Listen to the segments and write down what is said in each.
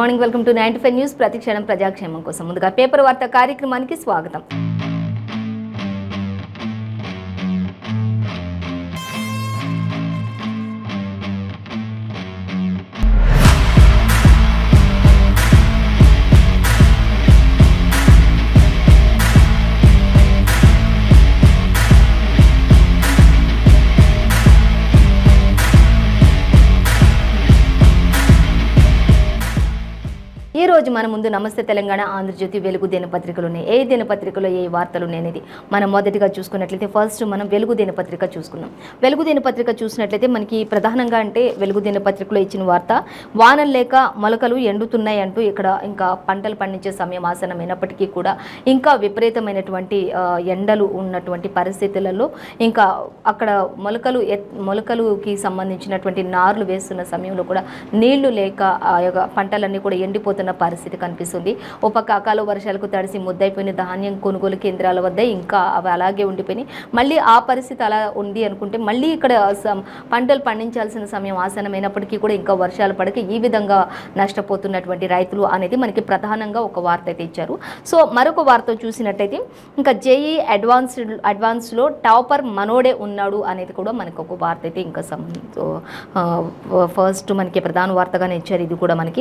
morning welcome to ninety five news ప్రతిక్షణం ప్రజాక్షేమం కోసం ముందుగా పేపర్ వార్త కార్యక్రమానికి స్వాగతం ఈ రోజు మన ముందు నమస్తే తెలంగాణ ఆంధ్రజ్యోతి వెలుగు దినపత్రికలు ఉన్నాయి ఏ దినపత్రికలో ఏ వార్తలు ఉన్నాయనేది మనం మొదటిగా చూసుకున్నట్లయితే ఫస్ట్ మనం వెలుగు దినపత్రిక చూసుకుందాం వెలుగు దినపత్రిక చూసినట్లయితే మనకి ప్రధానంగా అంటే వెలుగు దినపత్రికలో ఇచ్చిన వార్త వానలు లేక మొలకలు ఎండుతున్నాయి అంటూ ఇక్కడ ఇంకా పంటలు పండించే సమయం ఆసనమైనప్పటికీ కూడా ఇంకా విపరీతమైనటువంటి ఆ, ఎండలు ఉన్నటువంటి పరిస్థితులలో ఇంకా అక్కడ మొలకలు ఎత్- మొలకలుకి సంబంధించినటువంటి నార్లు వేస్తున్న సమయంలో కూడా నీళ్లు లేక ఆ యొక్క పంటలన్నీ కూడా ఎండిపోతున్న పరిస్థితి కనిపిస్తుంది ఓ పక్క అకాల వర్షాలకు తడిసి ముద్దైపోయిన ధాన్యం కొనుగోలు కేంద్రాల వద్ద ఇంకా అవి అలాగే ఉండిపోయినాయి మళ్ళీ ఆ పరిస్థితి అలా ఉంది అనుకుంటే మళ్ళీ ఇక్కడ సం- పంటలు పండించాల్సిన సమయం ఆసనమైనప్పటికీ కూడా ఇంకా వర్షాలు పడక ఈ విధంగా నష్టపోతున్నటువంటి రైతులు అనేది మనకి ప్రధానంగా ఒక వార్త అయితే ఇచ్చారు సో మరొక వార్త చూసినట్టయితే ఇంకా జేఈ అడ్వాన్స్డ్ అడ్వాన్స్లో టాపర్ మనోడే ఉన్నాడు అనేది కూడా మనకు ఒక వార్త అయితే ఇంకా సం- సో, ఆ, ఫస్ట్ మనకి ప్రధాన వార్తగానే ఇచ్చారు ఇది కూడా మనకి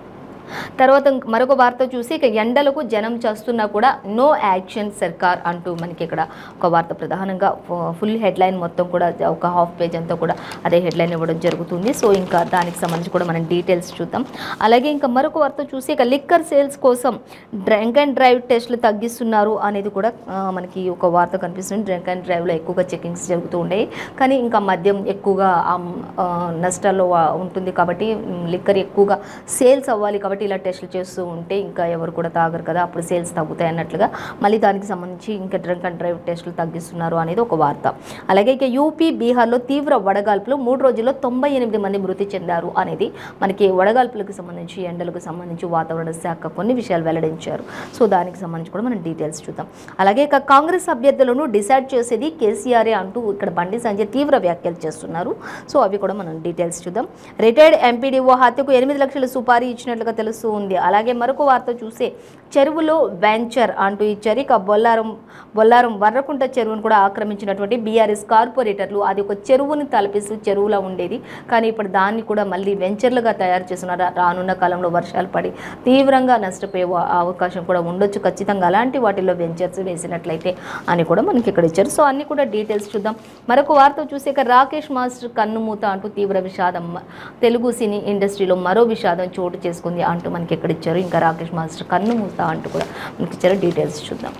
తర్వాత ఇంక మరొక వార్త చూసి ఇక ఎండలకు జనం చేస్తున్నా కూడా నో యాక్షన్ సర్కార్ అంటూ మనకి ఇక్కడ ఒక వార్త ప్రధానంగా ఫుల్ హెడ్లైన్ మొత్తం కూడా ఒక హాఫ్ పేజ్ అంతా కూడా అదే హెడ్లైన్ ఇవ్వడం జరుగుతుంది సో ఇంకా దానికి సంబంధించి కూడా మనం డీటెయిల్స్ చూద్దాం అలాగే ఇంకా మరొక వార్త చూసి ఇక లిక్కర్ సేల్స్ కోసం డ్రంక్ అండ్ డ్రైవ్ టెస్టులు తగ్గిస్తున్నారు అనేది కూడా ఆ, మనకి ఒక వార్త కనిపిస్తుంది డ్రంక్ అండ్ డ్రైవ్లో ఎక్కువగా చెకింగ్స్ జరుగుతూ ఉండేవి కానీ ఇంకా మద్యం ఎక్కువగా అమ్- ఆ, నష్టాల్లో వా- ఉంటుంది కాబట్టి లిక్కర్ ఎక్కువగా సేల్స్ అవ్వాలి కాబట్టి ఇలా టెస్టులు చేస్తూ ఉంటే ఇంకా ఎవరు కూడా తాగరు కదా అప్పుడు సేల్స్ తగ్గుతాయి అన్నట్లుగా మళ్ళీ దానికి సంబంధించి ఇంకా డ్రంక్ అండ్ డ్రైవ్ టెస్టులు తగ్గిస్తున్నారు అనేది ఒక వార్త అలాగే ఇక యూపీ బీహార్లో తీవ్ర వడగాల్పులు మూడు రోజుల్లో తొంభై ఎనిమిది మంది మృతి చెందారు అనేది మనకి వడగాల్పులకు సంబంధించి ఎండలకు సంబంధించి వాతావరణ శాఖ కొన్ని విషయాలు వెల్లడించారు సో దానికి సంబంధించి కూడా మనం డీటెయిల్స్ చూద్దాం అలాగే ఇక కాంగ్రెస్ అభ్యర్థులను డిసైడ్ చేసేది కేసీఆరే అంటూ ఇక్కడ బండి సంజయ్ తీవ్ర వ్యాఖ్యలు చేస్తున్నారు సో అవి కూడా మనం డీటెయిల్స్ చూద్దాం రిటైర్డ్ ఎంపీడీఓ హత్యకు ఎనిమిది లక్షల సుపారీ ఇచ్చినట్లుగా తెలుస్తూ ఉంది అలాగే మరొక వార్త చూస్తే చెరువులో వెంచర్ అంటూ ఇచ్చారు ఇక బొల్లారం బొల్లారం వర్రకుంట చెరువును కూడా ఆక్రమించినటువంటి బీఆర్ఎస్ కార్పొరేటర్లు అది ఒక చెరువుని తలపిస్తూ చెరువులా ఉండేది కానీ ఇప్పుడు దాన్ని కూడా మళ్ళీ వెంచర్లుగా తయారు చేస్తున్నారు రానున్న కాలంలో వర్షాలు పడి తీవ్రంగా నష్టపోయే వా- అవకాశం కూడా ఉండొచ్చు ఖచ్చితంగా అలాంటి వాటిల్లో వెంచర్స్ వేసినట్లయితే అని కూడా మనకి ఇక్కడ ఇచ్చారు సో అన్ని కూడా డీటెయిల్స్ చూద్దాం మరొక వార్త చూసి ఇక రాకేష్ మాస్టర్ కన్నుమూత అంటూ తీవ్ర విషాదం తెలుగు సినీ ఇండస్ట్రీలో మరో విషాదం చోటు చేసుకుంది అంటూ మనకి ఇక్కడ ఇచ్చారు ఇంకా రాకేష్ మాస్టర్ కన్నుమూత అంటూ కూడా మనకి ఇచ్చారు డీటెయిల్స్ చూద్దాం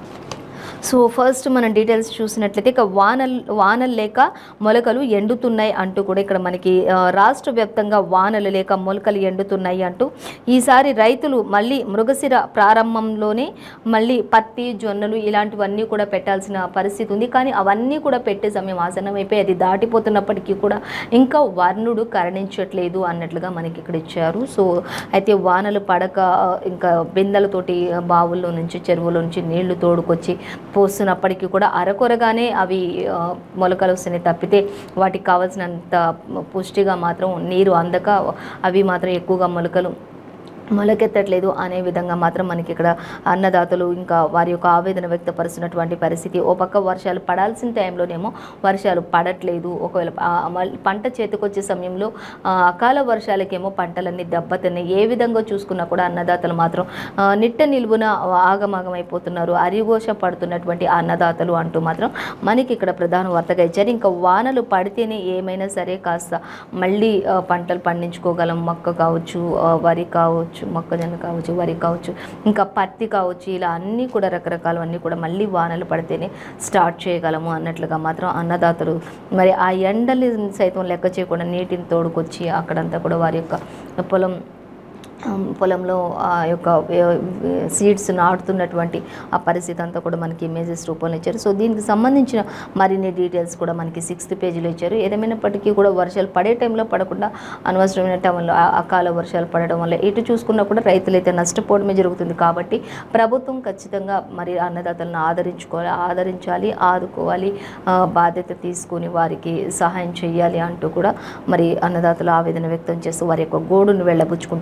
సో ఫస్ట్ మనం డీటెయిల్స్ చూసినట్లయితే ఇక వానల్ వానలు లేక మొలకలు ఎండుతున్నాయి అంటూ కూడా ఇక్కడ మనకి ఆ, రాష్ట్ర వ్యాప్తంగా వానలు లేక మొలకలు ఎండుతున్నాయి అంటూ ఈసారి రైతులు మళ్ళీ మృగశిర ప్రారంభంలోనే మళ్ళీ పత్తి జొన్నలు ఇలాంటివన్నీ కూడా పెట్టాల్సిన పరిస్థితి ఉంది కానీ అవన్నీ కూడా పెట్టే సమయం ఆసనమైపోయి అది దాటిపోతున్నప్పటికీ కూడా ఇంకా వర్ణుడు కరుణించట్లేదు అన్నట్లుగా మనకి ఇక్కడ ఇచ్చారు సో అయితే వానలు పడక ఆ, ఇంకా బిందెలతోటి ఆ, బావుల్లో నుంచి చెరువుల నుంచి నీళ్లు తోడుకొచ్చి పోస్తున్నప్పటికీ కూడా అరకొరగానే అవి ఆ, మొలకలు వస్తున్నాయి తప్పితే వాటికి కావాల్సినంత పుష్టిగా మాత్రం నీరు అందక అవి మాత్రం ఎక్కువగా మొలకలు మొలకెత్తట్లేదు అనే విధంగా మాత్రం మనకి ఇక్కడ అన్నదాతలు ఇంకా వారి యొక్క ఆవేదన వ్యక్తపరుస్తున్నటువంటి పరిస్థితి ఓ పక్క వర్షాలు పడాల్సిన టైంలోనేమో వర్షాలు పడట్లేదు ఒకవేళ ఆ మళ్ళీ పంట చేతికొచ్చే సమయంలో ఆ, అకాల వర్షాలకేమో పంటలన్నీ దెబ్బతిన్నాయి ఏ విధంగా చూసుకున్నా కూడా అన్నదాతలు మాత్రం ఆ, నిట్ట నిలువున ఆగమాగమైపోతున్నారు అరిఘోష పడుతున్నటువంటి ఆ అన్నదాతలు అంటూ మాత్రం మనకి ఇక్కడ ప్రధాన వార్తగా ఇచ్చారు ఇంకా వానలు పడితేనే ఏమైనా సరే కాస్త మళ్ళీ ఆ, పంటలు పండించుకోగలం మొక్క కావచ్చు ఆ, వరి కావచ్చు మొక్కజొన్న కావచ్చు వరి కావచ్చు ఇంకా పత్తి కావచ్చు ఇలా అన్నీ కూడా రకరకాలవన్నీ కూడా మళ్ళీ వానలు పడితేనే స్టార్ట్ చేయగలము అన్నట్లుగా మాత్రం అన్నదాతలు మరి ఆ ఎండలు సైతం లెక్క చేయకుండా నీటిని తోడుకొచ్చి అక్కడంతా కూడా వారి యొక్క పొలం ఆమ్, పొలంలో ఆ యొక్క సీడ్స్ నాటుతున్నటువంటి ఆ పరిస్థితి అంతా కూడా మనకి ఇమేజెస్ రూపంలో ఇచ్చారు సో దీనికి సంబంధించిన మరిన్ని డీటెయిల్స్ కూడా మనకి సిక్స్త్ పేజీలో ఇచ్చారు ఏదేమైనప్పటికీ కూడా వర్షాలు పడే టైంలో పడకుండా అనవసరమైన టైంలో ఆ- అకాల వర్షాలు పడడం వల్ల ఎటు చూసుకున్నా కూడా రైతులైతే నష్టపోవడమే జరుగుతుంది కాబట్టి ప్రభుత్వం ఖచ్చితంగా మరి అన్నదాతలను ఆదరించుకోవాలి ఆదరించాలి ఆదుకోవాలి ఆ, బాధ్యత తీసుకొని వారికి సహాయం చేయాలి అంటూ కూడా మరి అన్నదాతలు ఆవేదన వ్యక్తం చేస్తూ వారి యొక్క గోడును వెళ్ళబుచ్చుకుంటున్నటువంటి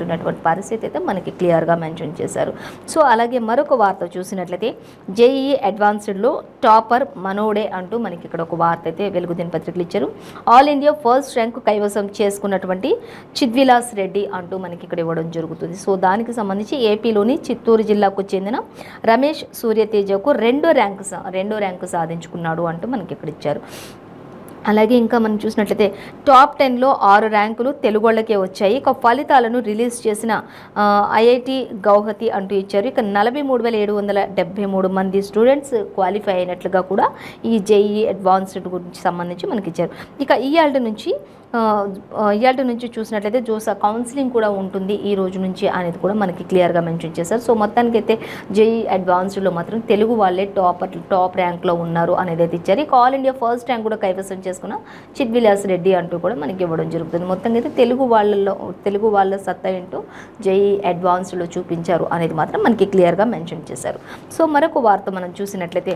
పరిస్థితి అయితే మనకి క్లియర్గా మెన్షన్ చేశారు సో అలాగే మరొక వార్త చూసినట్లయితే జేఈఈ అడ్వాన్స్డ్లో టాపర్ మనోడే అంటూ మనకి ఇక్కడ ఒక వార్త అయితే వెలుగు దినపత్రికలు ఇచ్చారు ఆల్ ఇండియా ఫస్ట్ ర్యాంక్ కైవసం చేసుకున్నటువంటి చిద్విలాస్ రెడ్డి అంటూ మనకి ఇక్కడ ఇవ్వడం జరుగుతుంది సో దానికి సంబంధించి ఏపీలోని చిత్తూరు జిల్లాకు చెందిన రమేష్ సూర్యతేజకు రెండో ర్యాంకు సా- రెండో ర్యాంకు సాధించుకున్నాడు అంటూ మనకి ఇక్కడ ఇచ్చారు అలాగే ఇంకా మనం చూసినట్లయితే టాప్ టెన్లో ఆరు ర్యాంకులు తెలుగోళ్ళకే వచ్చాయి ఇక ఫలితాలను రిలీజ్ చేసిన ఆ, ఐఐటి గౌహతి అంటూ ఇచ్చారు ఇక నలభై మూడు వేల ఏడు వందల డెబ్బై మూడు మంది స్టూడెంట్స్ క్వాలిఫై అయినట్లుగా కూడా ఈ జేఈ అడ్వాన్స్డ్ గురించి సంబంధించి మనకి ఇచ్చారు ఇక ఇయాల్టి నుంచి ఇయాల్టి నుంచి చూసినట్లయితే జోసా కౌన్సిలింగ్ కూడా ఉంటుంది ఈ రోజు నుంచి అనేది కూడా మనకి క్లియర్గా మెన్షన్ చేశారు సో మొత్తానికి అయితే జేఈ అడ్వాన్స్డ్లో మాత్రం తెలుగు వాళ్ళే టాప్ టాప్ ర్యాంక్లో ఉన్నారు అనేది అయితే ఇచ్చారు ఇక ఆల్ ఇండియా ఫస్ట్ ర్యాంక్ కూడా కైవసం చేసుకున్న చిద్విలాస్ రెడ్డి అంటూ కూడా మనకి ఇవ్వడం జరుగుతుంది మొత్తంగా అయితే తెలుగు వాళ్ళలో తెలుగు వాళ్ళ సత్తా ఏంటో జేఈ అడ్వాన్స్డ్లో చూపించారు అనేది మాత్రం మనకి క్లియర్గా మెన్షన్ చేశారు సో మరొక వార్త మనం చూసినట్లయితే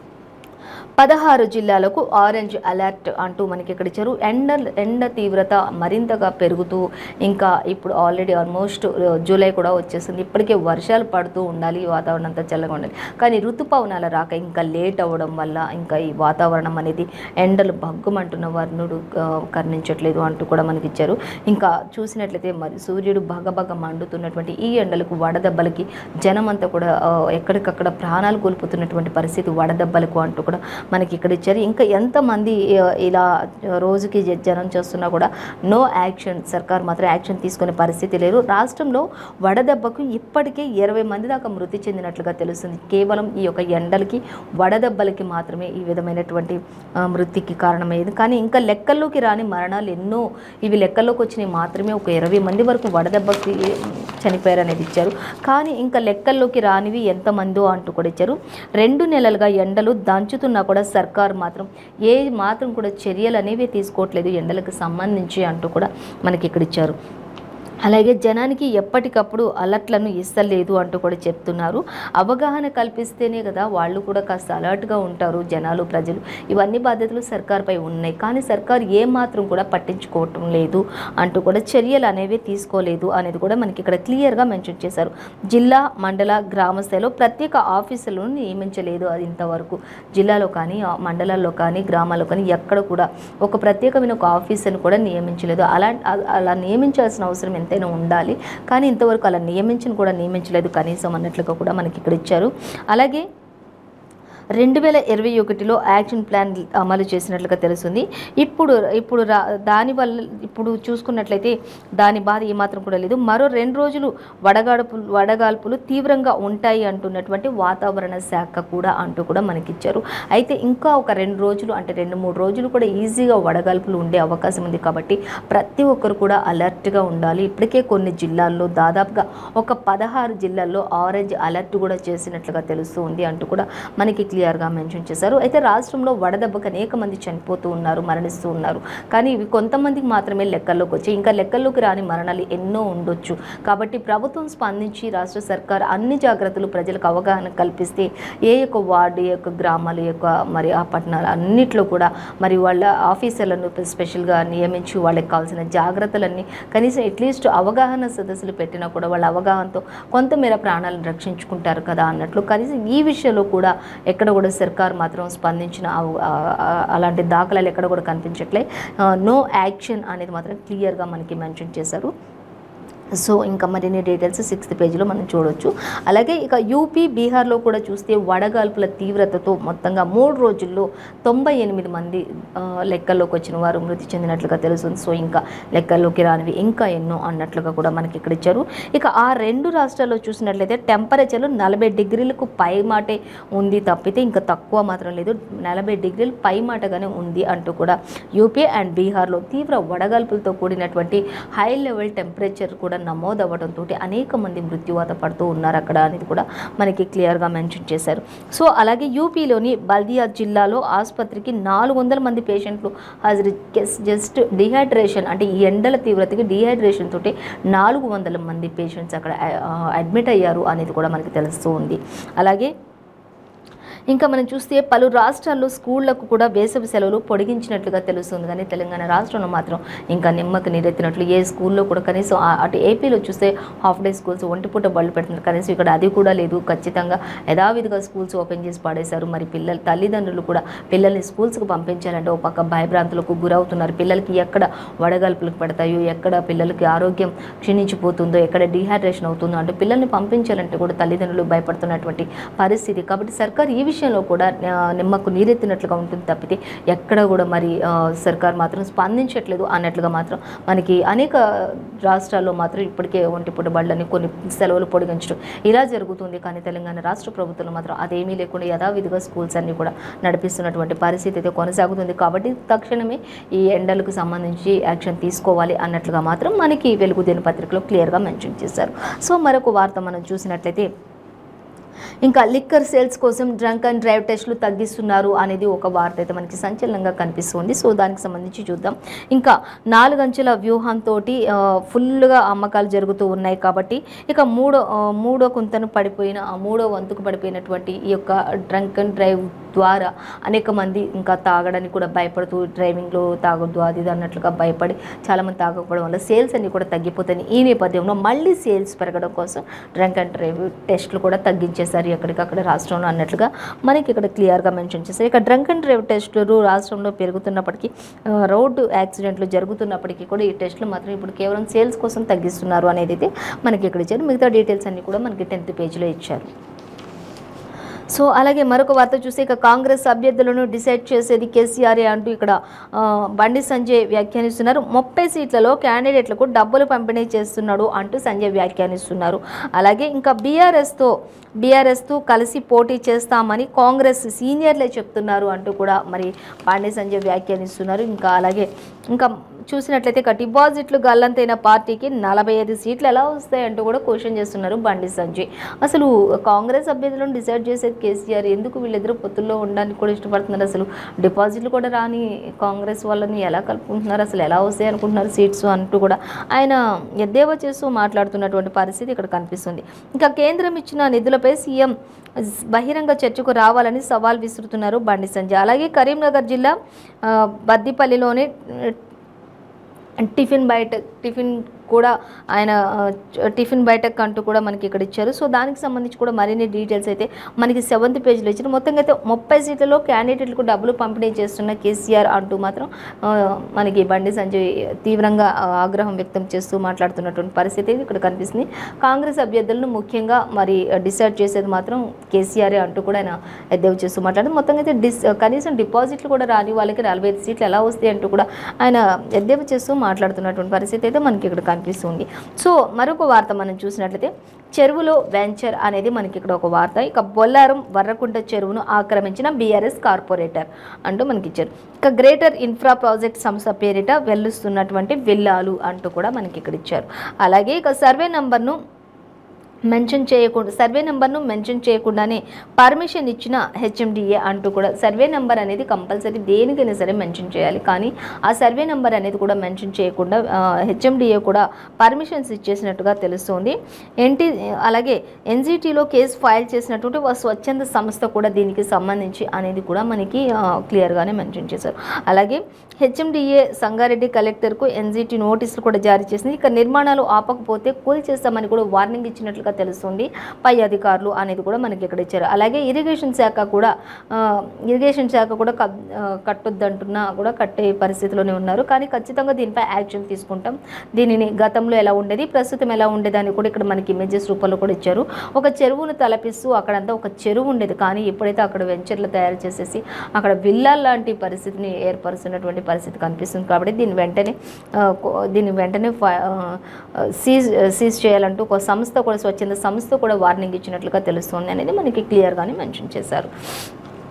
పదహారు జిల్లాలకు ఆరెంజ్ అలర్ట్ అంటూ మనకి ఇక్కడ ఇచ్చారు ఎండ ఎండ తీవ్రత మరింతగా పెరుగుతూ ఇంకా ఇప్పుడు ఆల్రెడీ ఆల్మోస్ట్ జూలై కూడా వచ్చేసింది ఇప్పటికే వర్షాలు పడుతూ ఉండాలి ఈ వాతావరణం అంతా చల్లగా ఉండాలి కానీ ఋతుపవనాల రాక ఇంకా లేట్ అవ్వడం వల్ల ఇంకా ఈ వాతావరణం అనేది ఎండలు భగ్గుమంటున్న వర్ణుడు ఆ, కర్ణించట్లేదు అంటూ కూడా మనకి ఇచ్చారు ఇంకా చూసినట్లయితే మరి సూర్యుడు భగభగ మండుతున్నటువంటి ఈ ఎండలకు వడదెబ్బలకి జనమంతా కూడా ఆ, ఎక్కడికక్కడ ప్రాణాలు కోల్పోతున్నటువంటి పరిస్థితి వడదెబ్బలకు అంటూ కూడా మనకి ఇక్కడ ఇచ్చారు ఇంకా ఎంతమంది ఆ, ఇలా రోజుకి జ- జనం చేస్తున్నా కూడా నో యాక్షన్ సర్కార్ మాత్రం యాక్షన్ తీసుకునే పరిస్థితి లేదు రాష్ట్రంలో వడదెబ్బకు ఇప్పటికే ఇరవై మంది దాకా మృతి చెందినట్లుగా తెలుస్తుంది కేవలం ఈ యొక్క ఎండలకి వడదెబ్బలకి మాత్రమే ఈ విధమైనటువంటి ఆ, మృతికి కారణమయ్యేది కానీ ఇంకా లెక్కల్లోకి రాని మరణాలు ఎన్నో ఇవి లెక్కల్లోకి వచ్చినాయి మాత్రమే ఒక ఇరవై మంది వరకు వడదెబ్బకి చనిపోయారు అనేది ఇచ్చారు కానీ ఇంకా లెక్కల్లోకి రానివి ఎంతమందో అంటూ కూడా ఇచ్చారు రెండు నెలలుగా ఎండలు దంచుతున్నా కూడా సర్కార్ మాత్రం ఏ మాత్రం కూడా చర్యలు అనేవి తీసుకోవట్లేదు ఎండలకు సంబంధించి అంటూ కూడా మనకి ఇక్కడ ఇచ్చారు అలాగే జనానికి ఎప్పటికప్పుడు అలర్ట్లను ఇస్తలేదు అంటూ కూడా చెప్తున్నారు అవగాహన కల్పిస్తేనే కదా వాళ్ళు కూడా కాస్త అలర్ట్గా ఉంటారు జనాలు ప్రజలు ఇవన్నీ బాధ్యతలు సర్కార్పై ఉన్నాయి కానీ సర్కార్ ఏ మాత్రం కూడా పట్టించుకోవటం లేదు అంటూ కూడా చర్యలు అనేవి తీసుకోలేదు అనేది కూడా మనకి ఇక్కడ క్లియర్గా మెన్షన్ చేశారు జిల్లా మండల గ్రామ స్థాయిలో ప్రత్యేక ఆఫీసులను నియమించలేదు అది ఇంతవరకు జిల్లాలో కానీ ఆ మండలాల్లో కానీ గ్రామాల్లో కానీ ఎక్కడ కూడా ఒక ప్రత్యేకమైన ఒక ఆఫీసర్ని కూడా నియమించలేదు అలా అలా నియమించాల్సిన అవసరం ఎంతైనా ఉండాలి కానీ ఇంతవరకు అలా నియమించిన కూడా నియమించలేదు కనీసం అన్నట్లుగా కూడా మనకి ఇక్కడ ఇచ్చారు అలాగే రెండు వేల ఇరవై ఒకటిలో యాక్షన్ ప్లాన్ అమలు చేసినట్లుగా తెలుస్తుంది ఇప్పుడు ఇప్పుడు రా దానివల్ల ఇప్పుడు చూసుకున్నట్లయితే దాని బాధ ఏమాత్రం కూడా లేదు మరో రెండు రోజులు వడగాడుపులు వడగాల్పులు తీవ్రంగా ఉంటాయి అంటున్నటువంటి వాతావరణ శాఖ కూడా అంటూ కూడా మనకిచ్చారు అయితే ఇంకా ఒక రెండు రోజులు అంటే రెండు మూడు రోజులు కూడా ఈజీగా వడగాల్పులు ఉండే అవకాశం ఉంది కాబట్టి ప్రతి ఒక్కరు కూడా అలర్ట్గా ఉండాలి ఇప్పటికే కొన్ని జిల్లాల్లో దాదాపుగా ఒక పదహారు జిల్లాల్లో ఆరెంజ్ అలర్ట్ కూడా చేసినట్లుగా తెలుస్తూ ఉంది అంటూ కూడా మనకి క్లియర్గా మెన్షన్ చేశారు అయితే రాష్ట్రంలో వడదెబ్బకు అనేక మంది చనిపోతూ ఉన్నారు మరణిస్తూ ఉన్నారు కానీ ఇవి కొంతమందికి మాత్రమే లెక్కల్లోకి వచ్చాయి ఇంకా లెక్కల్లోకి రాని మరణాలు ఎన్నో ఉండొచ్చు కాబట్టి ప్రభుత్వం స్పందించి రాష్ట్ర సర్కార్ అన్ని జాగ్రత్తలు ప్రజలకు అవగాహన కల్పిస్తే ఏ యొక్క వార్డు ఏ యొక్క గ్రామాలు ఏ యొక్క మరి ఆ పట్టణాలు అన్నిట్లో కూడా మరి వాళ్ళ ఆఫీసర్లను స్పెషల్గా నియమించి వాళ్ళకి కావాల్సిన జాగ్రత్తలన్నీ కనీసం అట్లీస్ట్ అవగాహన సదస్సులు పెట్టినా కూడా వాళ్ళ అవగాహనతో కొంతమేర ప్రాణాలను రక్షించుకుంటారు కదా అన్నట్లు కనీసం ఈ విషయంలో కూడా ఎక్కడ కూడా సర్కార్ మాత్రం స్పందించిన అవ- ఆ- ఆ- అలాంటి దాఖలాలు ఎక్కడ కూడా కనిపించట్లే నో యాక్షన్ అనేది మాత్రం క్లియర్గా మనకి మెన్షన్ చేశారు సో ఇంకా మరిన్ని డీటెయిల్స్ సిక్స్త్ పేజీలో మనం చూడొచ్చు అలాగే ఇక యూపీ బీహార్లో కూడా చూస్తే వడగాల్పుల తీవ్రతతో మొత్తంగా మూడు రోజుల్లో తొంభై ఎనిమిది మంది ఆ, లెక్కల్లోకి వచ్చిన వారు మృతి చెందినట్లుగా తెలుస్తుంది సో ఇంకా లెక్కల్లోకి రానివి ఇంకా ఎన్నో అన్నట్లుగా కూడా మనకి ఇక్కడ ఇచ్చారు ఇక ఆ రెండు రాష్ట్రాల్లో చూసినట్లయితే టెంపరేచర్ నలభై డిగ్రీలకు పై మాటే ఉంది తప్పితే ఇంకా తక్కువ మాత్రం లేదు నలభై డిగ్రీలు పై మాటగానే ఉంది అంటూ కూడా యూపీ అండ్ బీహార్లో తీవ్ర వడగాల్పులతో కూడినటువంటి హై లెవెల్ టెంపరేచర్ కూడా నమోదవ్వడంతో అనేక మంది మృత్యువాత పడుతూ ఉన్నారు అక్కడ అనేది కూడా మనకి క్లియర్గా మెన్షన్ చేశారు సో అలాగే యూపీలోని బల్దియా జిల్లాలో ఆసుపత్రికి నాలుగు వందల మంది పేషెంట్లు హాజరు జస్ట్ డిహైడ్రేషన్ అంటే ఈ ఎండల తీవ్రతకి డిహైడ్రేషన్ తోటి నాలుగు వందల మంది పేషెంట్స్ అక్కడ అడ్మిట్ అయ్యారు అనేది కూడా మనకి తెలుస్తూ ఉంది అలాగే ఇంకా మనం చూస్తే పలు రాష్ట్రాల్లో స్కూళ్లకు కూడా వేసవి సెలవులు పొడిగించినట్లుగా తెలుస్తుంది కానీ తెలంగాణ రాష్ట్రంలో మాత్రం ఇంకా నిమ్మకి నీరెత్తినట్లు ఏ స్కూల్లో కూడా కనీసం ఆ- అటు ఏపీలో చూస్తే హాఫ్ డే స్కూల్స్ ఒంటిపూట బళ్ళు పెడుతున్నారు కనీసం ఇక్కడ అది కూడా లేదు ఖచ్చితంగా యథావిధిగా స్కూల్స్ ఓపెన్ చేసి పాడేశారు మరి పిల్లలు తల్లిదండ్రులు కూడా పిల్లల్ని స్కూల్స్కి పంపించాలంటే ఓ పక్క భయభ్రాంతులకు గురవుతున్నారు పిల్లలకి ఎక్కడ వడగల్పులకు పడతాయో ఎక్కడ పిల్లలకి ఆరోగ్యం క్షీణించిపోతుందో ఎక్కడ డిహైడ్రేషన్ అవుతుందో అంటే పిల్లల్ని పంపించాలంటే కూడా తల్లిదండ్రులు భయపడుతున్నటువంటి పరిస్థితి కాబట్టి సర్కార్ ఈ విషయంలో కూడా ఆ, నిమ్మకు నీరెత్తినట్లుగా ఉంటుంది తప్పితే ఎక్కడ కూడా మరి ఆ, సర్కార్ మాత్రం స్పందించట్లేదు అన్నట్లుగా మాత్రం మనకి అనేక రాష్ట్రాల్లో మాత్రం ఇప్పటికే ఒంటిపూట బళ్ళని కొన్ని సెలవులు పొడిగించడం ఇలా జరుగుతుంది కానీ తెలంగాణ రాష్ట్ర ప్రభుత్వంలో మాత్రం అదేమీ లేకుండా యథావిధిగా స్కూల్స్ అన్ని కూడా నడిపిస్తున్నటువంటి పరిస్థితి అయితే కొనసాగుతుంది కాబట్టి తక్షణమే ఈ ఎండలకు సంబంధించి యాక్షన్ తీసుకోవాలి అన్నట్లుగా మాత్రం మనకి వెలుగు దినపత్రికలో క్లియర్గా మెన్షన్ చేశారు సో మరొక వార్త మనం చూసినట్లయితే ఇంకా లిక్కర్ సేల్స్ కోసం డ్రంక్ అండ్ డ్రైవ్ టెస్టులు తగ్గిస్తున్నారు అనేది ఒక వార్త అయితే మనకి సంచలనంగా కనిపిస్తుంది సో దానికి సంబంధించి చూద్దాం ఇంకా నాలుగంచెల వ్యూహంతో ఫుల్గా అమ్మకాలు జరుగుతూ ఉన్నాయి కాబట్టి ఇక మూడో ఆ, మూడో కుంతను పడిపోయిన ఆ మూడో వంతుకు పడిపోయినటువంటి ఈ యొక్క డ్రంక్ అండ్ డ్రైవ్ ద్వారా అనేక మంది ఇంకా తాగడానికి కూడా భయపడుతూ డ్రైవింగ్లో తాగొద్దు అది ఇది అన్నట్లుగా భయపడి చాలామంది తాగకపోవడం వల్ల సేల్స్ అన్ని కూడా తగ్గిపోతాయి ఈ నేపథ్యంలో మళ్ళీ సేల్స్ పెరగడం కోసం డ్రంక్ అండ్ డ్రైవ్ టెస్టులు కూడా తగ్గించేశారు ఎక్కడికక్కడ రాష్ట్రంలో అన్నట్లుగా మనకి ఇక్కడ క్లియర్గా మెన్షన్ చేశారు ఇక డ్రంక్ అండ్ డ్రైవ్ టెస్టులు రాష్ట్రంలో పెరుగుతున్నప్పటికీ ఆ, రోడ్డు యాక్సిడెంట్లు జరుగుతున్నప్పటికీ కూడా ఈ టెస్టులు మాత్రం ఇప్పుడు కేవలం సేల్స్ కోసం తగ్గిస్తున్నారు అనేది అయితే మనకి ఇక్కడ ఇచ్చారు మిగతా డీటెయిల్స్ అన్ని కూడా మనకి టెన్త్ పేజీలో ఇచ్చారు సో అలాగే మరొక వార్త చూస్తే ఇక కాంగ్రెస్ అభ్యర్థులను డిసైడ్ చేసేది కేసీఆర్ అంటూ ఇక్కడ ఆ, బండి సంజయ్ వ్యాఖ్యానిస్తున్నారు ముప్పై సీట్లలో క్యాండిడేట్లకు డబ్బులు పంపిణీ చేస్తున్నాడు అంటూ సంజయ్ వ్యాఖ్యానిస్తున్నారు అలాగే ఇంకా బీఆర్ఎస్తో బీఆర్ఎస్తో కలిసి పోటీ చేస్తామని కాంగ్రెస్ సీనియర్లే చెప్తున్నారు అంటూ కూడా మరి బండి సంజయ్ వ్యాఖ్యానిస్తున్నారు ఇంకా అలాగే ఇంకా చూసినట్లయితే ఇక డిపాజిట్లు గల్లంతైన పార్టీకి నలభై ఐదు సీట్లు ఎలా వస్తాయి అంటూ కూడా క్వశ్చన్ చేస్తున్నారు బండి సంజయ్ అసలు కాంగ్రెస్ అభ్యర్థులను డిసైడ్ చేసేది కేసీఆర్ ఎందుకు వీళ్ళిద్దరూ పొత్తుల్లో ఉండడానికి కూడా ఇష్టపడుతున్నారు అసలు డిపాజిట్లు కూడా రాని కాంగ్రెస్ వాళ్ళని ఎలా కలుపుకుంటున్నారు అసలు ఎలా వస్తాయి అనుకుంటున్నారు సీట్స్ అంటూ కూడా ఆయన ఎద్దేవా చేస్తూ మాట్లాడుతున్నటువంటి పరిస్థితి ఇక్కడ కనిపిస్తుంది ఇంకా కేంద్రం ఇచ్చిన నిధులపై సీఎం బహిరంగ చర్చకు రావాలని సవాల్ విసురుతున్నారు బండి సంజయ్ అలాగే కరీంనగర్ జిల్లా ఆ, బద్దిపల్లిలోని టిఫిన్ బయట టిఫిన్ కూడా ఆయన ఆ, చ- టిఫిన్ బయటకు అంటూ కూడా మనకి ఇక్కడ ఇచ్చారు సో దానికి సంబంధించి కూడా మరిన్ని డీటెయిల్స్ అయితే మనకి సెవెంత్ పేజ్లో ఇచ్చారు మొత్తంగా అయితే ముప్పై సీట్లలో క్యాండిడేట్లకు డబ్బులు పంపిణీ చేస్తున్న కేసీఆర్ అంటూ మాత్రం ఆ, మనకి బండి సంజయ్ తీవ్రంగా ఆ, ఆగ్రహం వ్యక్తం చేస్తూ మాట్లాడుతున్నటువంటి పరిస్థితి ఇక్కడ కనిపిస్తుంది కాంగ్రెస్ అభ్యర్థులను ముఖ్యంగా మరి డిసైడ్ చేసేది మాత్రం కేసీఆర్ అంటూ కూడా ఆయన ఎద్దేవి చేస్తూ మాట్లాడారు మొత్తంగా అయితే డిస్ కనీసం డిపాజిట్లు కూడా రాని వాళ్ళకి నలభై ఐదు సీట్లు ఎలా వస్తాయి అంటూ కూడా ఆయన ఎద్దేవి చేస్తూ మాట్లాడుతున్నటువంటి పరిస్థితి అయితే మనకి ఇక్కడ కనిపిస్తుంది సో మరొక వార్త మనం చూసినట్లయితే చెరువులో వెంచర్ అనేది మనకి ఇక్కడ ఒక వార్త ఇక బొల్లారం వర్రకుంట చెరువును ఆక్రమించిన బీఆర్ఎస్ కార్పొరేటర్ అంటూ మనకి ఇచ్చారు ఇక గ్రేటర్ ఇన్ఫ్రా ప్రాజెక్ట్ సంస్థ పేరిట వెల్లుస్తున్నటువంటి విల్లాలు అంటూ కూడా మనకి ఇక్కడ ఇచ్చారు అలాగే ఇక సర్వే నంబర్ను మెన్షన్ చేయకుండా సర్వే నెంబర్ను మెన్షన్ చేయకుండానే పర్మిషన్ ఇచ్చిన హెచ్ఎండిఏ అంటూ కూడా సర్వే నెంబర్ అనేది కంపల్సరీ దేనికైనా సరే మెన్షన్ చేయాలి కానీ ఆ సర్వే నెంబర్ అనేది కూడా మెన్షన్ చేయకుండా హెచ్ఎండిఏ కూడా పర్మిషన్స్ ఇచ్చేసినట్టుగా తెలుస్తోంది ఎన్టీ అలాగే ఎన్జిటీలో కేసు ఫైల్ చేసినటువంటి ఒక స్వచ్ఛంద సంస్థ కూడా దీనికి సంబంధించి అనేది కూడా మనకి ఆ, క్లియర్గానే మెన్షన్ చేశారు అలాగే హెచ్ఎండిఏ సంగారెడ్డి కలెక్టర్కు ఎన్జిటి నోటీసులు కూడా జారీ చేసింది ఇక నిర్మాణాలు ఆపకపోతే కూల్ చేస్తామని కూడా వార్నింగ్ ఇచ్చినట్లుగా తెలుస్తుంది పై అధికారులు అనేది కూడా మనకి ఇక్కడ ఇచ్చారు అలాగే ఇరిగేషన్ శాఖ కూడా ఆ, ఇరిగేషన్ శాఖ కూడా కబ్- ఆ, కట్టొద్దంటున్నా కూడా కట్టే పరిస్థితిలోనే ఉన్నారు కానీ ఖచ్చితంగా దీనిపై యాక్షన్ తీసుకుంటాం దీనిని గతంలో ఎలా ఉండేది ప్రస్తుతం ఎలా ఉండేది అని కూడా ఇక్కడ మనకి ఇమేజెస్ రూపంలో కూడా ఇచ్చారు ఒక చెరువును తలపిస్తూ అక్కడంతా ఒక చెరువు ఉండేది కానీ ఎప్పుడైతే అక్కడ వెంచర్లు తయారు చేసేసి అక్కడ విల్లాల్ లాంటి పరిస్థితిని ఏర్పరుస్తున్నటువంటి పరిస్థితి కనిపిస్తుంది కాబట్టి దీన్ని వెంటనే ఆ, కో- దీన్ని వెంటనే ఫై- ఆ, సీజ్ సీజ్ చేయాలంటూ ఒక సంస్థ కూడా స్వచ్ఛంద సంస్థ కూడా వార్నింగ్ ఇచ్చినట్లుగా తెలుస్తుంది అనేది మనకి క్లియర్గానే మెన్షన్ చేశారు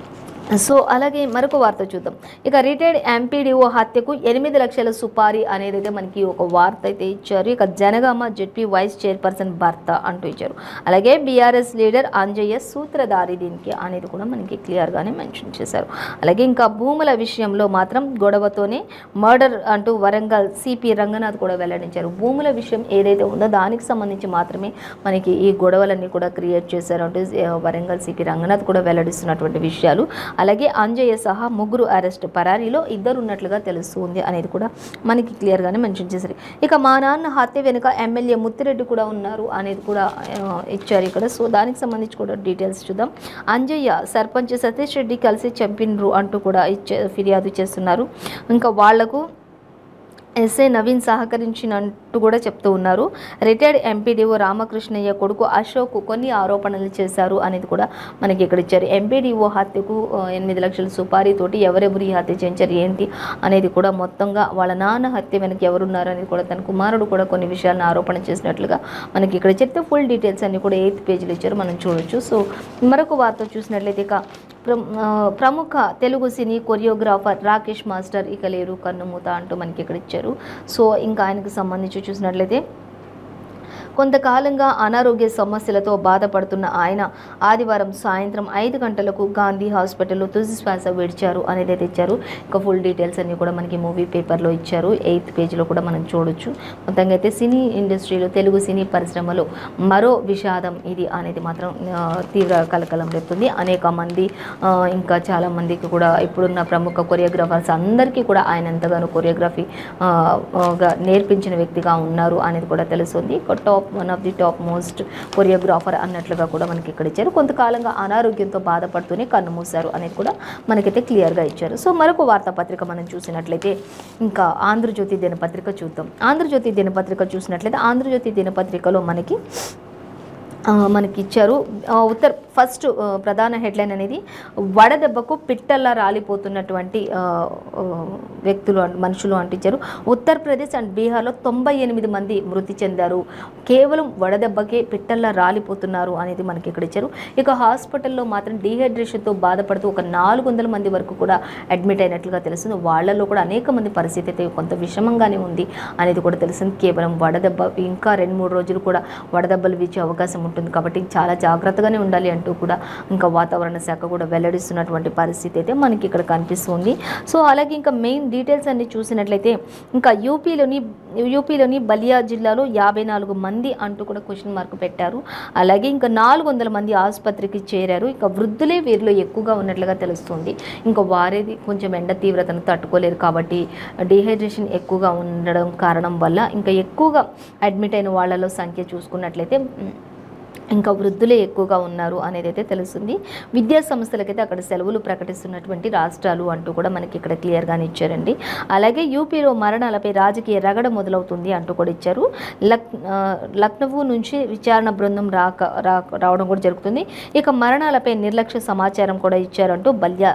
సో అలాగే మరొక వార్త చూద్దాం ఇక రిటైర్డ్ ఎంపీడీఓ హత్యకు ఎనిమిది లక్షల సుపారీ అనేది అయితే మనకి ఒక వార్త అయితే ఇచ్చారు ఇక జనగామ జెడ్పీ వైస్ చైర్పర్సన్ భర్త అంటూ ఇచ్చారు అలాగే బీఆర్ఎస్ లీడర్ అంజయ్య సూత్రధారి దీనికి అనేది కూడా మనకి క్లియర్గానే మెన్షన్ చేశారు అలాగే ఇంకా భూముల విషయంలో మాత్రం గొడవతోనే మర్డర్ అంటూ వరంగల్ సిపి రంగనాథ్ కూడా వెల్లడించారు భూముల విషయం ఏదైతే ఉందో దానికి సంబంధించి మాత్రమే మనకి ఈ గొడవలన్నీ కూడా క్రియేట్ చేశారు అంటే ఆ, వరంగల్ సిపి రంగనాథ్ కూడా వెల్లడిస్తున్నటువంటి విషయాలు అలాగే అంజయ్య సహా ముగ్గురు అరెస్ట్ పరారీలో ఇద్దరు ఉన్నట్లుగా తెలుస్తుంది అనేది కూడా మనకి క్లియర్గానే మెన్షన్ చేశారు ఇక మా నాన్న హత్య వెనుక ఎమ్మెల్యే ముత్తిరెడ్డి కూడా ఉన్నారు అనేది కూడా ఆ, ఇచ్చారు ఇక్కడ సో దానికి సంబంధించి కూడా డీటెయిల్స్ చూద్దాం అంజయ్య సర్పంచ్ సతీష్ రెడ్డి కలిసి చంపినరు అంటూ కూడా ఇచ్చే ఫిర్యాదు చేస్తున్నారు ఇంకా వాళ్లకు ఎస్ఐ నవీన్ సహకరించినట్టు కూడా చెప్తూ ఉన్నారు రిటైర్డ్ ఎంపీడీఓ రామకృష్ణయ్య కొడుకు అశోక్ కొన్ని ఆరోపణలు చేశారు అనేది కూడా మనకి ఇక్కడ ఇచ్చారు ఎంపీడీఓ హత్యకు ఆ, ఎనిమిది లక్షల సుపారీతోటి ఎవరెవరు ఈ హత్య చేయించారు ఏంటి అనేది కూడా మొత్తంగా వాళ్ళ నాన్న హత్య వెనక ఎవరున్నారు అనేది కూడా తన కుమారుడు కూడా కొన్ని విషయాలను ఆరోపణ చేసినట్లుగా మనకి ఇక్కడ చెప్తే ఫుల్ డీటెయిల్స్ అన్ని కూడా ఎయిత్ పేజీలు ఇచ్చారు మనం చూడొచ్చు సో మరొక వార్త చూసినట్లయితే ఇక ప్ర- ఆ, ప్రముఖ తెలుగు సినీ కొరియోగ్రాఫర్ రాకేష్ మాస్టర్ ఇక లేరు కన్నుమూత అంటూ మనకి ఇక్కడ ఇచ్చారు సో ఇంకా ఆయనకు సంబంధించి చూసినట్లయితే కొంతకాలంగా అనారోగ్య సమస్యలతో బాధపడుతున్న ఆయన ఆదివారం సాయంత్రం ఐదు గంటలకు గాంధీ హాస్పిటల్లో తుది శ్వాస విడిచారు అనేది అయితే ఇచ్చారు ఇక ఫుల్ డీటెయిల్స్ అన్ని కూడా మనకి మూవీ పేపర్లో ఇచ్చారు ఎయిత్ పేజీలో కూడా మనం చూడొచ్చు మొత్తంగా అయితే సినీ ఇండస్ట్రీలో తెలుగు సినీ పరిశ్రమలో మరో విషాదం ఇది అనేది మాత్రం ఆ, తీవ్ర కలకలం రేపుతుంది అనేక మంది ఆ, ఇంకా చాలా మందికి కూడా ఇప్పుడున్న ప్రముఖ కొరియోగ్రాఫర్స్ అందరికీ కూడా ఆయన ఎంతగానో కొరియోగ్రఫీ ఆ, గా నేర్పించిన వ్యక్తిగా ఉన్నారు అనేది కూడా తెలుస్తుంది ఒక top one of the top most choreographer అన్నట్లుగా కూడా మనకి ఇక్కడ ఇచ్చారు కొంతకాలంగా అనారోగ్యంతో బాధపడుతూనే కన్ను మూశారు అనేది కూడా మనకైతే క్లియర్గా ఇచ్చారు సో మరొక వార్తాపత్రిక మనం చూసినట్లయితే ఇంకా ఆంధ్రజ్యోతి దినపత్రిక చూద్దాం ఆంధ్రజ్యోతి దినపత్రిక చూసినట్లయితే ఆంధ్రజ్యోతి దినపత్రికలో మనకి ఆ, మనకి ఇచ్చారు ఆ, ఉత్తర్ ఫస్ట్ ఆ, ప్రధాన హెడ్లైన్ అనేది వడదెబ్బకు పిట్టల్లా రాలిపోతున్నటువంటి ఆ, ఆ, వ్యక్తులు అంట- మనుషులు అంటించారు ఉత్తరప్రదేశ్ అండ్ బీహార్లో తొంభై ఎనిమిది మంది మృతి చెందారు కేవలం వడదెబ్బకే పిట్టల్లా రాలిపోతున్నారు అనేది మనకి ఇక్కడ ఇచ్చారు ఇక హాస్పిటల్లో మాత్రం డీహైడ్రేషన్తో బాధపడుతూ ఒక నాలుగు వందల మంది వరకు కూడా అడ్మిట్ అయినట్లుగా తెలుస్తుంది వాళ్ళలో కూడా అనేక మంది పరిస్థితి అయితే కొంత విషమంగానే ఉంది అనేది కూడా తెలిసింది కేవలం వడదెబ్బ ఇంకా రెండు మూడు రోజులు కూడా వడదెబ్బలు వీచే అవకాశం ఉంటుంది కాబట్టి చాలా జాగ్రత్తగానే ఉండాలి అంటూ కూడా ఇంకా వాతావరణ శాఖ కూడా వెల్లడిస్తున్నటువంటి పరిస్థితి అయితే మనకి ఇక్కడ కనిపిస్తుంది సో అలాగే ఇంకా మెయిన్ డీటెయిల్స్ అన్ని చూసినట్లయితే ఇంకా యూపీలోని యూపీలోని బలియా జిల్లాలో యాభై నాలుగు మంది అంటూ కూడా క్వశ్చన్ మార్క్ పెట్టారు అలాగే ఇంకా నాలుగు వందల మంది ఆసుపత్రికి చేరారు ఇంకా వృద్ధులే వీరిలో ఎక్కువగా ఉన్నట్లుగా తెలుస్తుంది ఇంకా వారేది కొంచెం ఎండ తీవ్రతను తట్టుకోలేరు కాబట్టి డిహైడ్రేషన్ ఎక్కువగా ఉండడం కారణం వల్ల ఇంకా ఎక్కువగా అడ్మిట్ అయిన వాళ్ళలో సంఖ్య చూసుకున్నట్లయితే మ్, ఇంకా వృద్ధులే ఎక్కువగా ఉన్నారు అనేది అయితే తెలుస్తుంది విద్యా సంస్థలకైతే అక్కడ సెలవులు ప్రకటిస్తున్నటువంటి రాష్ట్రాలు అంటూ కూడా మనకి ఇక్కడ క్లియర్గానే ఇచ్చారండి అలాగే యూపీలో మరణాలపై రాజకీయ రగడ మొదలవుతుంది అంటూ కూడా ఇచ్చారు లక్ ఆ, లక్నవూ నుంచి విచారణ బృందం రాక రా- రావడం కూడా జరుగుతుంది ఇక మరణాలపై నిర్లక్ష్య సమాచారం కూడా ఇచ్చారంటూ బల్యా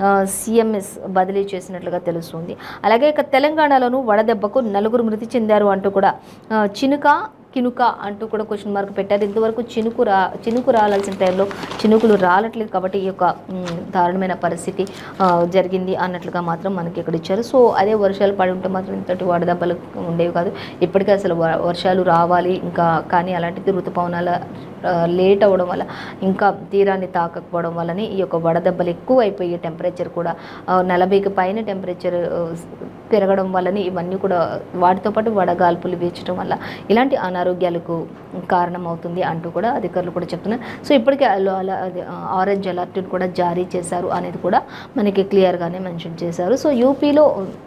సిఎంఎస్ బదిలీ చేసినట్లుగా తెలుస్తుంది అలాగే ఇక తెలంగాణలోను వడదెబ్బకు నలుగురు మృతి చెందారు అంటూ కూడా ఆ, చినుక కినుక అంటూ కూడా క్వశ్చన్ మార్క్ పెట్టారు ఇంతవరకు చినుకు రా చినుకు రాలాల్సిన టైంలో చినుకులు రాలట్లేదు కాబట్టి ఈ యొక్క మ్, దారుణమైన పరిస్థితి ఆ, జరిగింది అన్నట్లుగా మాత్రం మనకి ఇక్కడ ఇచ్చారు సో అదే వర్షాలు పడి ఉంటే మాత్రం ఇంతటి వడదెబ్బలు ఉండేవి కాదు ఇప్పటికే అసలు వ- వర్షాలు రావాలి ఇంకా కానీ అలాంటిది ఋతుపవనాల ఆ, లేట్ అవ్వడం వల్ల ఇంకా తీరాన్ని తాకకపోవడం వల్లనే ఈ యొక్క వడదెబ్బలు ఎక్కువ అయిపోయి టెంపరేచర్ కూడా ఆ, నలభైకి పైన టెంపరేచర్ ఆ, పెరగడం వల్లనే ఇవన్నీ కూడా వాటితో పాటు వడగాల్పులు వీచడం వల్ల ఇలాంటి అనారోగ్యాలకు కారణమవుతుంది అంటూ కూడా అధికారులు కూడా చెప్తున్నారు సో ఇప్పటికే అలా అలా అది, ఆ, ఆరెంజ్ అలర్ట్ని కూడా జారీ చేశారు అనేది కూడా మనకి క్లియర్గానే మెన్షన్ చేశారు సో యూపీలో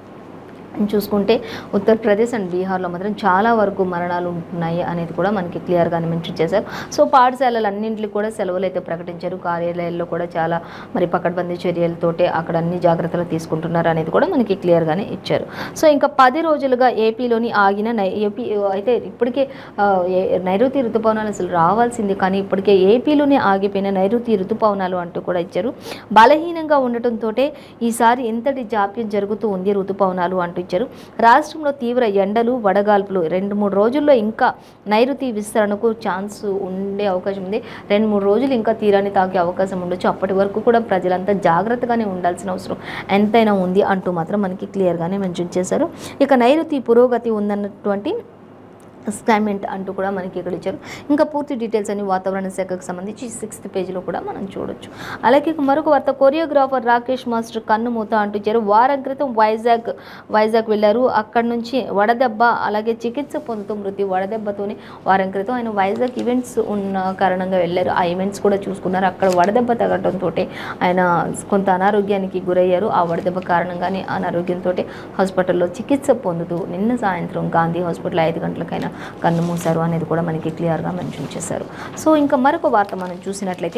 చూసుకుంటే ఉత్తరప్రదేశ్ అండ్ బీహార్లో మాత్రం చాలా వరకు మరణాలు ఉంటున్నాయి అనేది కూడా మనకి క్లియర్గానే మెన్షన్ చేశారు సో పాఠశాలలు అన్నింటికి కూడా సెలవులు అయితే ప్రకటించారు కార్యాలయాల్లో కూడా చాలా మరి పకడ్బందీ చర్యలతోటే అక్కడ అన్ని జాగ్రత్తలు తీసుకుంటున్నారు అనేది కూడా మనకి క్లియర్గానే ఇచ్చారు సో ఇంకా పది రోజులుగా ఏపీలోని ఆగిన నై ఏపీ అయితే ఇప్పటికే ఆ, ఏ- నైరుతి ఋతుపవనాలు అసలు రావాల్సింది కానీ ఇప్పటికే ఏపీలోనే ఆగిపోయిన నైరుతి ఋతుపవనాలు అంటూ కూడా ఇచ్చారు బలహీనంగా ఉండటంతో ఈసారి ఎంతటి జాప్యం జరుగుతూ ఉంది ఋతుపవనాలు అంటూ ఇచ్చారు రాష్ట్రంలో తీవ్ర ఎండలు వడగాల్పులు రెండు మూడు రోజుల్లో ఇంకా నైరుతి విస్తరణకు ఛాన్స్ ఉండే అవకాశం ఉంది రెండు మూడు రోజులు ఇంకా తీరాన్ని తాకే అవకాశం ఉండొచ్చు అప్పటి వరకు కూడా ప్రజలంతా జాగ్రత్తగానే ఉండాల్సిన అవసరం ఎంతైనా ఉంది అంటూ మాత్రం మనకి క్లియర్గానే మెన్షన్ చేశారు ఇక నైరుతి పురోగతి ఉందన్నటువంటి స్కామెంట్ అంటూ కూడా మనకి ఇక్కడ ఇచ్చారు ఇంకా పూర్తి డీటెయిల్స్ అన్ని వాతావరణ శాఖకు సంబంధించి సిక్స్త్ పేజీలో కూడా మనం చూడొచ్చు అలాగే ఇక మరొక వార్త కొరియోగ్రాఫర్ రాకేష్ మాస్టర్ కన్ను మూత అంటూ ఇచ్చారు వారం క్రితం వైజాగ్ వైజాగ్ వెళ్ళారు అక్కడ నుంచి వడదెబ్బ అలాగే చికిత్స పొందుతూ మృతి వడదెబ్బతోనే వారం క్రితం ఆయన వైజాగ్ ఈవెంట్స్ ఉన్న కారణంగా వెళ్ళారు ఆ ఈవెంట్స్ కూడా చూసుకున్నారు అక్కడ వడదెబ్బ తగలడంతో ఆయన కొంత అనారోగ్యానికి గురయ్యారు ఆ వడదెబ్బ కారణంగానే అనారోగ్యంతో హాస్పిటల్లో చికిత్స పొందుతూ నిన్న సాయంత్రం గాంధీ హాస్పిటల్ ఐదు గంటలకైనా కన్ను మూశారు అనేది కూడా మనకి క్లియర్గా మెన్షన్ చేశారు సో ఇంకా మరొక వార్త మనం చూసినట్లయితే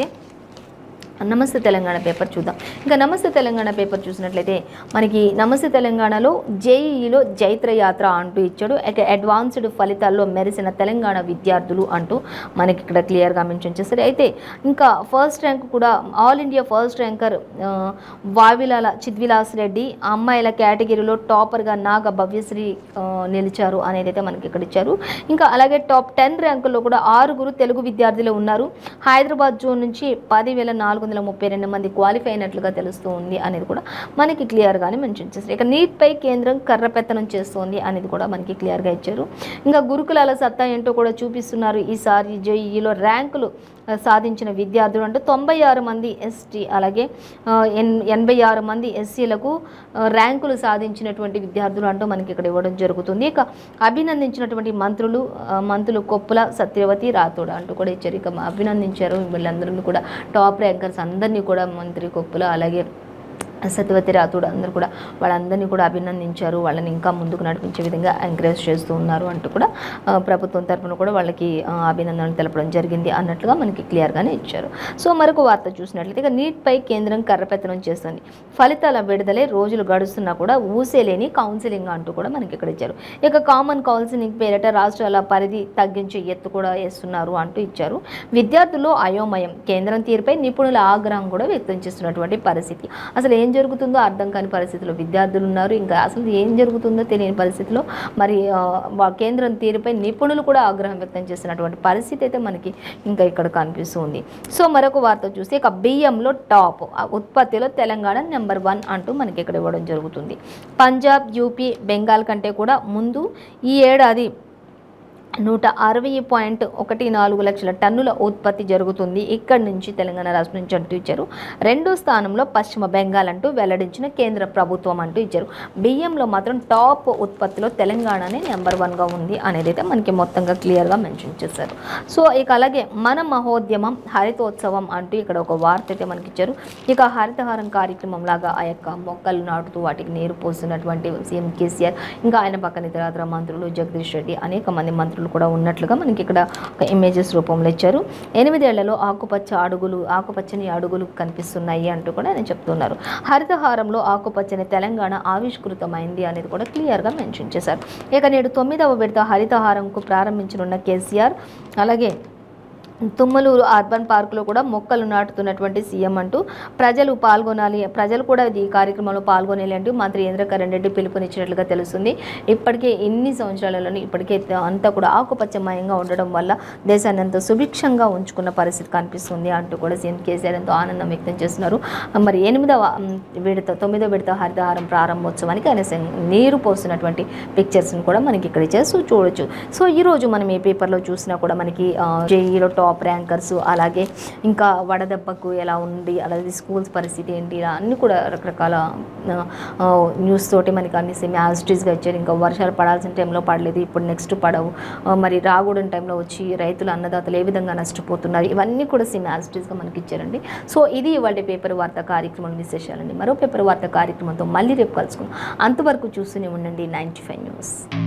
నమస్తే తెలంగాణ పేపర్ చూద్దాం ఇంకా నమస్తే తెలంగాణ పేపర్ చూసినట్లయితే మనకి నమస్తే తెలంగాణలో జేఈఈలో జైత్ర యాత్ర అంటూ ఇచ్చాడు ఇక అడ్వాన్స్డ్ ఫలితాల్లో మెరిసిన తెలంగాణ విద్యార్థులు అంటూ మనకి ఇక్కడ క్లియర్గా మెన్షన్ చేస్తారు అయితే ఇంకా ఫస్ట్ ర్యాంక్ కూడా ఆల్ ఇండియా ఫస్ట్ ర్యాంకర్ ఆ, వావిలాల చిద్విలాస్ రెడ్డి అమ్మాయిల కేటగిరీలో టాపర్గా నాగ భవ్యశ్రీ ఆ, నిలిచారు అనేది అయితే మనకి ఇక్కడ ఇచ్చారు ఇంకా అలాగే టాప్ టెన్ ర్యాంకుల్లో కూడా ఆరుగురు తెలుగు విద్యార్థులు ఉన్నారు హైదరాబాద్ జోన్ నుంచి పదివేల నాలుగు వందల ముప్పై రెండు మంది క్వాలిఫై అయినట్లుగా తెలుస్తూ ఉంది అనేది కూడా మనకి క్లియర్గానే మెన్షన్ చేస్తారు ఇక నీట్పై కేంద్రం కర్రపెత్తనం చేస్తోంది అనేది కూడా మనకి క్లియర్గా ఇచ్చారు ఇంకా గురుకులాల సత్తా ఏంటో కూడా చూపిస్తున్నారు ఈసారి జేఈలో ర్యాంకులు ఆ, సాధించిన విద్యార్థులు అంటే తొంభై ఆరు మంది ఎస్టీ అలాగే ఆ, ఎన్ ఎనభై ఆరు మంది ఎస్సీలకు ర్యాంకులు సాధించినటువంటి విద్యార్థులు అంటూ మనకి ఇక్కడ ఇవ్వడం జరుగుతుంది ఇక అభినందించినటువంటి మంత్రులు ఆ, మంత్రులు కొప్పుల సత్యవతి రాథోడ్ అంటూ కూడా ఇచ్చారు ఇక అభినందించారు వీళ్ళందరినీ కూడా టాప్ ర్యాంకర్స్ అందరినీ కూడా మంత్రి కొప్పుల అలాగే సత్యవతి రాథోడ్ అందరూ కూడా వాళ్ళందరినీ కూడా అభినందించారు వాళ్ళని ఇంకా ముందుకు నడిపించే విధంగా ఎంకరేజ్ చేస్తూ ఉన్నారు అంటూ కూడా ఆ, ప్రభుత్వం తరపున కూడా వాళ్ళకి ఆ, అభినందనలు తెలపడం జరిగింది అన్నట్లుగా మనకి క్లియర్గానే ఇచ్చారు సో మరొక వార్త చూసినట్లయితే ఇక నీట్పై కేంద్రం కర్రపెత్తనం చేస్తుంది ఫలితాల విడుదలై రోజులు గడుస్తున్నా కూడా ఊసేలేని కౌన్సిలింగ్ అంటూ కూడా మనకి ఇక్కడ ఇచ్చారు ఇక కామన్ కౌన్సిలింగ్ పేరిట రాష్ట్రాల పరిధి తగ్గించే ఎత్తు కూడా వేస్తున్నారు అంటూ ఇచ్చారు విద్యార్థుల్లో అయోమయం కేంద్రం తీరుపై నిపుణుల ఆగ్రహం కూడా వ్యక్తం చేస్తున్నటువంటి పరిస్థితి అసలు ఏం జరుగుతుందో అర్థం కాని పరిస్థితిలో విద్యార్థులు ఉన్నారు ఇంకా అసలు ఏం జరుగుతుందో తెలియని పరిస్థితిలో మరి ఆ, వా- కేంద్రం తీరుపై నిపుణులు కూడా ఆగ్రహం వ్యక్తం చేస్తున్నటువంటి పరిస్థితి అయితే మనకి ఇంకా ఇక్కడ కనిపిస్తుంది సో మరొక వార్త చూస్తే ఇక బియ్యంలో టాప్ ఆ ఉత్పత్తిలో తెలంగాణ నెంబర్ వన్ అంటూ మనకి ఇక్కడ ఇవ్వడం జరుగుతుంది పంజాబ్ యూపీ బెంగాల్ కంటే కూడా ముందు ఈ ఏడాది నూట అరవై పాయింట్ ఒకటి నాలుగు లక్షల టన్నుల ఉత్పత్తి జరుగుతుంది ఇక్కడి నుంచి తెలంగాణ రాష్ట్రం నుంచి అంటూ ఇచ్చారు రెండో స్థానంలో పశ్చిమ బెంగాల్ అంటూ వెల్లడించిన కేంద్ర ప్రభుత్వం అంటూ ఇచ్చారు బియ్యంలో మాత్రం టాప్ ఉత్పత్తిలో తెలంగాణనే నెంబర్ వన్గా ఉంది అనేది అయితే మనకి మొత్తంగా క్లియర్గా మెన్షన్ చేశారు సో ఇక అలాగే మన మహోద్యమం హరితోత్సవం అంటూ ఇక్కడ ఒక వార్త అయితే మనకి ఇచ్చారు ఇక హరితహారం కార్యక్రమం లాగా ఆ యొక్క మొక్కలు నాటుతూ వాటికి నీరు పోస్తున్నటువంటి సీఎం కేసీఆర్ ఇంకా ఆయన పక్కన ఇతర మంత్రులు జగదీష్ రెడ్డి అనేక మంది మంత్రులు కూడా ఉన్నట్లుగా మనకి ఇక్కడ ఒక ఇమేజెస్ రూపంలో ఇచ్చారు ఎనిమిదేళ్లలో ఆకుపచ్చ అడుగులు ఆకుపచ్చని అడుగులు కనిపిస్తున్నాయి అంటూ కూడా ఆయన చెప్తున్నారు హరితహారంలో ఆకుపచ్చని తెలంగాణ ఆవిష్కృతమైంది అనేది కూడా క్లియర్గా మెన్షన్ చేశారు ఇక నేడు తొమ్మిదవ విడత హరితహారంకు ప్రారంభించనున్న కేసీఆర్ అలాగే తుమ్మలూరు అర్బన్ పార్కులో కూడా మొక్కలు నాటుతున్నటువంటి సీఎం అంటూ ప్రజలు పాల్గొనాలి ప్రజలు కూడా ఈ కార్యక్రమంలో పాల్గొనాలి అంటూ మంత్రి ఇంద్రకరణ్ రెడ్డి పిలుపునిచ్చినట్లుగా తెలుస్తుంది ఇప్పటికే ఎన్ని సంవత్సరాలలో ఇప్పటికే అంతా కూడా ఆకుపచ్చమయంగా ఉండడం వల్ల దేశాన్ని ఎంతో సుభిక్షంగా ఉంచుకున్న పరిస్థితి కనిపిస్తుంది అంటూ కూడా సీఎం కేసీఆర్ ఎంతో ఆనందం వ్యక్తం చేస్తున్నారు మరి ఎనిమిదవ మ్, విడత తొమ్మిదవ విడత హరితహారం ప్రారంభోత్సవానికి ఆయన సెం- నీరు పోస్తున్నటువంటి పిక్చర్స్ని కూడా మనకి ఇక్కడ ఇచ్చారు సో చూడొచ్చు సో ఈ రోజు మనం ఈ పేపర్లో చూసినా కూడా మనకి జేఈలో టాప్ ర్యాంకర్స్ అలాగే ఇంకా వడదెబ్బకు ఎలా ఉంది అలాగే స్కూల్స్ పరిస్థితి ఏంటి ఇలా అన్ని కూడా రకరకాల న్యూస్ తోటి మనకి అన్ని సెమీ యాజిటీస్గా ఇచ్చారు ఇంకా వర్షాలు పడాల్సిన టైంలో పడలేదు ఇప్పుడు నెక్స్ట్ పడవు ఆ, మరి రాకూడని టైంలో వచ్చి రైతులు అన్నదాతలు ఏ విధంగా నష్టపోతున్నారు ఇవన్నీ కూడా సెమీ యాజిటీస్గా మనకి ఇచ్చారండి సో ఇది ఇవాళ పేపర్ వార్త కార్యక్రమం విశేషాలండి మరో పేపర్ వార్త కార్యక్రమంతో మళ్ళీ రేపు కలుసుకుందాం అంతవరకు చూస్తూనే ఉండండి నైంటీ ఫైవ్ న్యూస్